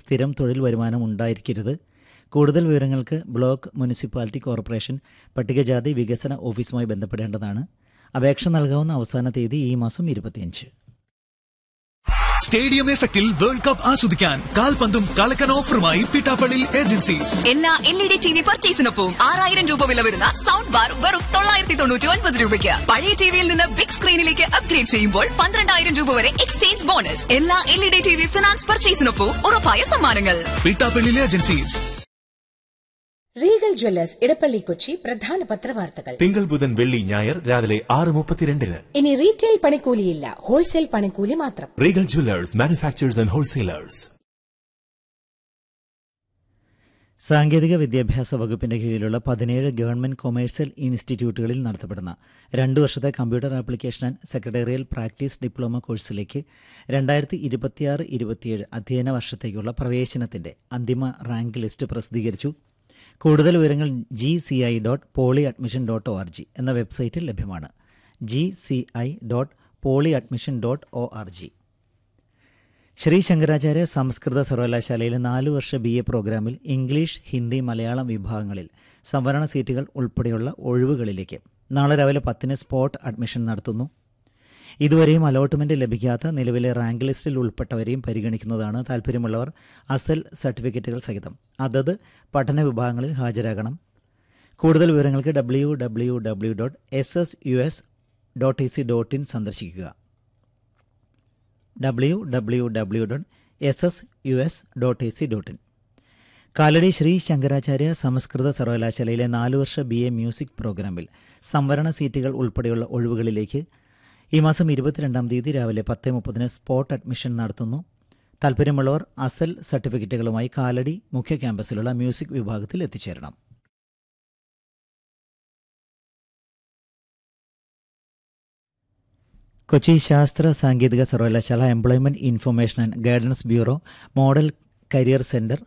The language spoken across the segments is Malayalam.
സ്ഥിരം തൊഴിൽ വരുമാനം ഉണ്ടായിരിക്കരുത് കൂടുതൽ വിവരങ്ങൾക്ക് ബ്ലോക്ക് മുനിസിപ്പാലിറ്റി കോർപ്പറേഷൻ പട്ടികജാതി വികസന ഓഫീസുമായി ബന്ധപ്പെടേണ്ടതാണ് അപേക്ഷ നൽകാവുന്ന അവസാന തീയതി ഈ മാസം ഇരുപത്തിയഞ്ച് സ്റ്റേഡിയം എഫക്റ്റിൽ വേൾഡ് കപ്പ് ആസ്വദിക്കാൻ കാൽപന്തും കളക്കൻ ഓഫറുമായി പിട്ടാപ്പള്ളി ഏജൻസീസ് എല്ലാ L E D T V പർച്ചേസിനൊപ്പം ആറായിരം രൂപ വില വരുന്ന സൗണ്ട് ബാർ വെറും തൊള്ളായിരത്തി തൊണ്ണൂറ്റി ഒൻപത് രൂപയ്ക്ക് പഴയ ടിവിയിൽ നിന്ന് ബിഗ് സ്ക്രീനിലേക്ക് അപ്ഗ്രേഡ് ചെയ്യുമ്പോൾ പന്ത്രണ്ടായിരം രൂപ വരെ എക്സ്ചേഞ്ച് ബോണസ് എല്ലാ L E D T V finance പർച്ചേസിനൊപ്പം ഉറപ്പായ സമ്മാനങ്ങൾ Pittappillil agencies Regal jewellers Edappally Kochi പ്രധാന പത്രവാർത്തകൾ തിങ്കൾ ബുധൻ വെള്ളി ഞായർ രാവിലെ ആറ് മുപ്പത്തിരണ്ടിന് ഇനി റീറ്റെയിൽ പണിക്കൂലിയില്ല ഹോൾസെയിൽ പണിക്കൂലി മാത്രം Regal jewellers manufacturers and wholesalers സാങ്കേതിക വിദ്യാഭ്യാസ വകുപ്പിന്റെ കീഴിലുള്ള പതിനേഴ് ഗവൺമെന്റ് കൊമേഴ്സ്യൽ ഇൻസ്റ്റിറ്റ്യൂട്ടുകളിൽ നടത്തപ്പെടുന്ന രണ്ട് വർഷത്തെ computer application and secretarial practice diploma കോഴ്സിലേക്ക് രണ്ടായിരത്തി ഇരുപത്തിയാറ് ഇരുപത്തിയേഴ് അധ്യയന വർഷത്തേക്കുള്ള പ്രവേശനത്തിന്റെ അന്തിമ റാങ്ക് ലിസ്റ്റ് പ്രസിദ്ധീകരിച്ചു കൂടുതൽ വിവരങ്ങൾ G C I dot poly admission dot O R G എന്ന വെബ്സൈറ്റിൽ ലഭ്യമാണ് G C I dot poly admission dot O R G Sree Sankaracharya സംസ്കൃത സർവകലാശാലയിലെ നാലു വർഷ ബി എ പ്രോഗ്രാമിൽ ഇംഗ്ലീഷ് ഹിന്ദി മലയാളം വിഭാഗങ്ങളിൽ സംവരണ സീറ്റുകൾ ഉൾപ്പെടെയുള്ള ഒഴിവുകളിലേക്ക് നാളെ രാവിലെ പത്തിന് സ്പോട്ട് അഡ്മിഷൻ നടത്തുന്നു ഇതുവരെയും അലോട്ട്മെന്റ് ലഭിക്കാത്ത നിലവിലെ റാങ്ക് ലിസ്റ്റിൽ ഉൾപ്പെട്ടവരെയും പരിഗണിക്കുന്നതാണ് താൽപ്പര്യമുള്ളവർ അസൽ സർട്ടിഫിക്കറ്റുകൾ സഹിതം അതത് പഠന വിഭാഗങ്ങളിൽ ഹാജരാകണം കൂടുതൽ വിവരങ്ങൾക്ക് W W W dot S S U S dot E C dot in സന്ദർശിക്കുക W W W dot S S U S dot A C dot in Kalady Sree Sankaracharya സംസ്കൃത സർവകലാശാലയിലെ നാലു വർഷ ബി എ മ്യൂസിക് പ്രോഗ്രാമിൽ സംവരണ സീറ്റുകൾ ഉൾപ്പെടെയുള്ള ഒഴിവുകളിലേക്ക് ഈ മാസം ഇരുപത്തിരണ്ടാം തീയതി രാവിലെ പത്ത് മുപ്പതിന് സ്പോട്ട് അഡ്മിഷൻ നടത്തുന്നു താൽപ്പര്യമുള്ളവർ അസൽ സർട്ടിഫിക്കറ്റുകളുമായി കാലടി മുഖ്യ ക്യാമ്പസിലുള്ള മ്യൂസിക് വിഭാഗത്തിൽ എത്തിച്ചേരണം കൊച്ചി ശാസ്ത്ര സാങ്കേതിക സർവകലാശാല employment information and guidance bureau model career centre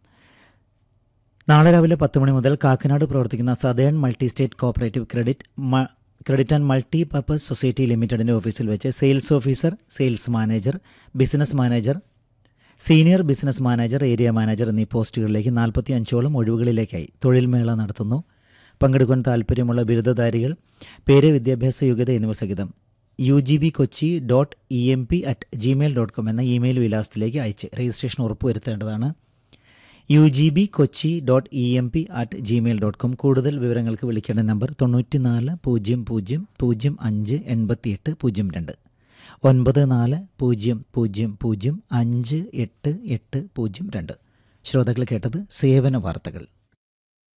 നാളെ രാവിലെ പത്ത് മണി മുതൽ കാക്കനാട് പ്രവർത്തിക്കുന്ന southern multi state cooperative credit മ- credit and multipurpose society ലിമിറ്റഡിന്റെ ഓഫീസിൽ വെച്ച് sales officer sales manager business manager senior business manager area manager എന്നീ പോസ്റ്റുകളിലേക്ക് നാൽപ്പത്തി അഞ്ചോളം ഒഴിവുകളിലേക്കായി തൊഴിൽമേള നടത്തുന്നു പങ്കെടുക്കാൻ താൽപ്പര്യമുള്ള ബിരുദധാരികൾ പേര് വിദ്യാഭ്യാസ യോഗ്യത എന്നിവ സഹിതം U G B Kochi dot E M P at Gmail dot com എന്ന ഇമെയിൽ വിലാസത്തിലേക്ക് അയച്ച് രജിസ്ട്രേഷൻ ഉറപ്പുവരുത്തേണ്ടതാണ് U G B Kochi dot E M P at Gmail dot com കൂടുതൽ വിവരങ്ങൾക്ക് വിളിക്കേണ്ട നമ്പർ തൊണ്ണൂറ്റി നാല് പൂജ്യം പൂജ്യം പൂജ്യം അഞ്ച് എൺപത്തിയെട്ട് പൂജ്യം രണ്ട് ഒൻപത് നാല് പൂജ്യം പൂജ്യം പൂജ്യം അഞ്ച് എട്ട് എട്ട് പൂജ്യം രണ്ട് ശ്രോതാക്കൾ കേട്ടത് സേവന വാർത്തകൾ